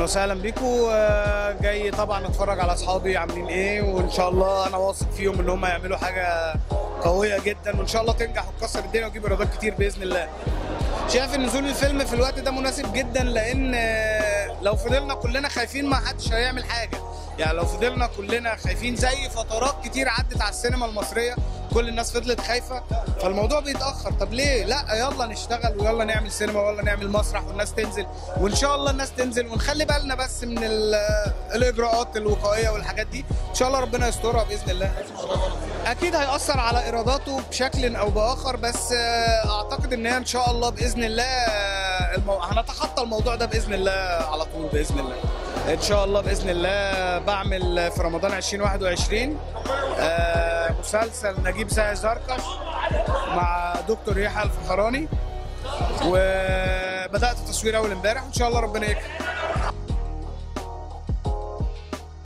وسهلا بيكم آه، جاي طبعا اتفرج على اصحابي عاملين ايه وان شاء الله انا واثق فيهم ان هم يعملوا حاجه قويه جدا وان شاء الله تنجح وتكسر الدنيا وتجيب ايرادات كتير باذن الله شايف ان نزول الفيلم في الوقت ده مناسب جدا لان آه، لو فضلنا كلنا خايفين ما حدش هيعمل حاجه يعني لو فضلنا كلنا خايفين زي فترات كتير عدت على السينما المصريه كل الناس فضلت خايفه فالموضوع بيتاخر طب ليه لا يلا نشتغل ويلا نعمل سينما ويلا نعمل مسرح والناس تنزل وان شاء الله الناس تنزل ونخلي بالنا بس من ال- الاجراءات الوقائيه والحاجات دي ان شاء الله ربنا يسترها باذن الله اكيد هياثر على ايراداته بشكل او باخر بس آه، اعتقد ان هي ان شاء الله باذن الله آه، المو... هنتخطى الموضوع ده باذن الله على طول باذن الله ان شاء الله باذن الله بعمل في رمضان 2021 آه، مسلسل نجيب ساعي زركش مع دكتور يحيى الفخراني وبدات التصوير اول امبارح وان شاء الله ربنا يكرم